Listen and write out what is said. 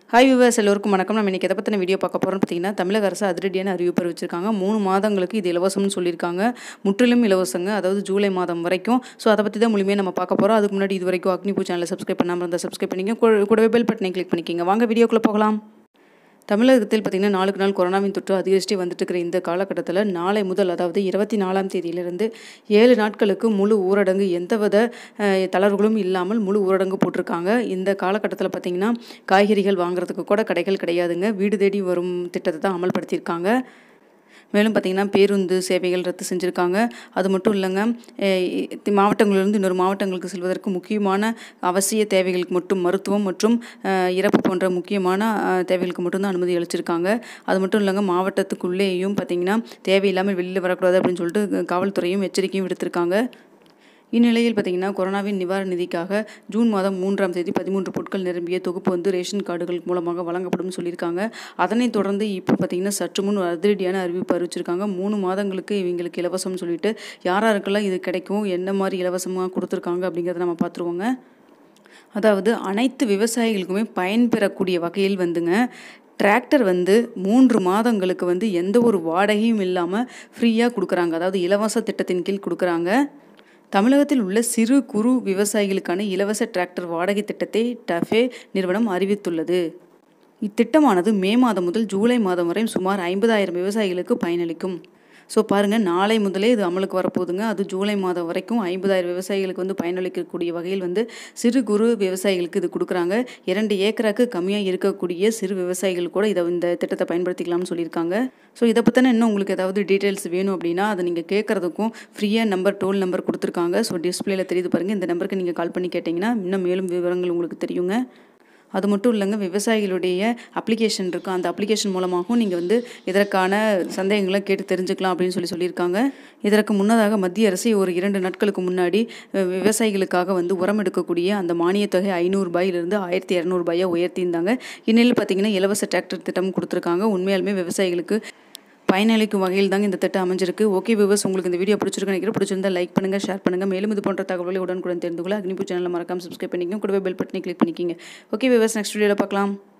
hi viewers எல்லோருக்கும் வணக்கம் நம்ம இன்றைக்கி எதை பற்றின வீடியோ பார்க்க போகிறோம்னு பார்த்தீங்கன்னா தமிழக அரசு அதிரடியான அறிவிப்பு அறிவிச்சிருக்காங்க மூணு மாதங்களுக்கு இது இலவசம்னு சொல்லியிருக்காங்க முற்றிலும் இலவசங்க அதாவது ஜூலை மாதம் வரைக்கும் ஸோ அதை பற்றி தான் முழுமையாக நம்ம பார்க்க போகிறோம் அதுக்கு முன்னாடி இது வரைக்கும் அக்னிபூ சேனலை சப்ஸ்கிரைப் பண்ணாமல் இருந்தால் சப்ஸ்கிரைப் பண்ணிங்க கூ- கூடவே பெல் பட்டனை கிளிக் பண்ணிக்கிங்க வாங்க வீடியோக்குள்ளே போகலாம் தமிழகத்தில் பார்த்திங்கன்னா நாளுக்கு நாள் கொரோனாவின் தொற்று அதிகரிச்சுட்டே வந்துட்டு இருக்கிற இந்த காலகட்டத்தில் நாளை முதல் அதாவது இருபத்தி நாலாம் தேதியிலிருந்து ஏழு நாட்களுக்கு முழு ஊரடங்கு எந்தவித அஹ், தளர்வுகளும் இல்லாமல் முழு ஊரடங்கு போட்டிருக்காங்க இந்த காலகட்டத்தில் பார்த்திங்கன்னா காய்கறிகள் வாங்குறதுக்கு கூட கடைகள் கிடையாதுங்க வீடு தேடி வரும் திட்டத்தை தான் அமல்படுத்தியிருக்காங்க மேலும் பார்த்திங்கன்னா பேருந்து சேவைகள் ரத்து செஞ்சுருக்காங்க அது மட்டும் இல்லைங்க அஹ் இ- மாவட்டங்களிலிருந்து இன்னொரு மாவட்டங்களுக்கு செல்வதற்கு முக்கியமான அவசிய தேவைகளுக்கு மட்டும் மருத்துவம் மற்றும் அஹ், இறப்பு போன்ற முக்கியமான அஹ், தேவைகளுக்கு மட்டும்தான் அனுமதி அளிச்சிருக்காங்க அது மட்டும் இல்லைங்க மாவட்டத்துக்குள்ளேயும் பார்த்திங்கன்னா தேவையில்லாமல் வெளியில் வரக்கூடாது அப்படின்னு சொல்லிட்டு காவல்துறையும் எச்சரிக்கையும் விடுத்திருக்காங்க இந்நிலையில் பார்த்தீங்கன்னா கொரோனாவின் நிவாரண நிதிக்காக ஜூன் மாதம் மூன்றாம் தேதி பதிமூன்று பொருட்கள் நிரம்பிய தொகுப்பு வந்து ரேஷன் கார்டுகள் மூலமாக வழங்கப்படும் சொல்லியிருக்காங்க அதனைத் தொடர்ந்து இப்போ பார்த்தீங்கன்னா சற்று முன் ஒரு அதிரடியான அறிவிப்பு அறிவிச்சிருக்காங்க மூணு மாதங்களுக்கு இவங்களுக்கு இலவசம்னு சொல்லிட்டு யார் யாருக்கெல்லாம் இது கிடைக்கும் என்ன மாதிரி இலவசமாக கொடுத்துருக்காங்க அப்படிங்கிறத நம்ம பார்த்துருவோங்க அதாவது அனைத்து விவசாயிகளுக்குமே பயன்பெறக்கூடிய வகையில் வந்துங்க டிராக்டர் வந்து மூன்று மாதங்களுக்கு வந்து எந்த ஒரு வாடகையும் இல்லாமல் ஃப்ரீயாக கொடுக்குறாங்க அதாவது இலவச திட்டத்தின் கீழ் கொடுக்குறாங்க தமிழகத்தில் உள்ள சிறு குறு விவசாயிகளுக்கான இலவச டிராக்டர் வாடகை திட்டத்தை டஃபே நிறுவனம் அறிவித்துள்ளது இத்திட்டமானது மே மாதம் முதல் ஜூலை மாதம் வரை சுமார் ஐம்பதாயிரம் விவசாயிகளுக்கு பயனளிக்கும் ஸோ பாருங்கள் நாளை முதலே இது அமலுக்கு வரப்போகுதுங்க அது ஜூலை மாதம் வரைக்கும் ஐம்பதாயிரம் விவசாயிகளுக்கு வந்து பயனளிக்கக்கூடிய வகையில் வந்து சிறு குறு விவசாயிகளுக்கு இது கொடுக்குறாங்க இரண்டு ஏக்கராக்கு கம்மியாக இருக்கக்கூடிய சிறு விவசாயிகள் கூட இதை இந்த திட்டத்தை பயன்படுத்திக்கலாம்னு சொல்லியிருக்காங்க ஸோ இதை பற்றின இன்னும் உங்களுக்கு ஏதாவது டீட்டெயில்ஸ் வேணும் அப்படின்னா அதை நீங்கள் கேட்குறதுக்கும் ஃப்ரீயாக நம்பர் டோல் நம்பர் கொடுத்துருக்காங்க ஸோ டிஸ்பிளேல தெரியுது பாருங்கள் இந்த நம்பருக்கு நீங்கள் கால் பண்ணி கேட்டிங்கன்னா இன்னும் மேலும் விவரங்கள் உங்களுக்கு தெரியுங்க அது மட்டும் இல்லைங்க விவசாயிகளுடைய அப்ளிகேஷன் இருக்கும் அந்த அப்ளிகேஷன் மூலமாகவும் நீங்கள் வந்து இதற்கான சந்தேகங்களை கேட்டு தெரிஞ்சுக்கலாம் அப்படின்னு சொல்லி சொல்லியிருக்காங்க இதற்கு முன்னதாக மத்திய அரசு ஒரு இரண்டு நாட்களுக்கு முன்னாடி அஹ், விவசாயிகளுக்காக வந்து உரம் எடுக்கக்கூடிய அந்த மானியத் தொகை ஐநூறுரூபாயிலிருந்து ஆயிரத்தி இரநூறுபாயாக உயர்த்தியிருந்தாங்க இந்நிலையில் பார்த்தீங்கன்னா இலவச டிராக்டர் திட்டம் கொடுத்துருக்காங்க உண்மையாலுமே விவசாயிகளுக்கு பயனளிக்கும் வகையில் தாங்க இந்த திட்டம் அமைஞ்சிருக்கு ஓகே விவர்ஸ் உங்களுக்கு இந்த வீடியோ பிடிச்சிருக்கு நினைக்கிறேன் பிடிச்சிருந்தா லைக் பண்ணுங்கள் ஷேர் பண்ணுங்கள் மேலும் இது போன்ற தகவலை உடனுக்குடன் தெரிந்து கொள்ள அக்னிபூ சேனலில் மறக்காம சப்ஸ்கிரைப் பண்ணிக்கோங்க கூடவே பெல் பட்டனை கிளிக் பண்ணிக்கிங்க ஓகே விவர்ஸ் நெக்ஸ்ட் வீடியோவில் பார்க்கலாம்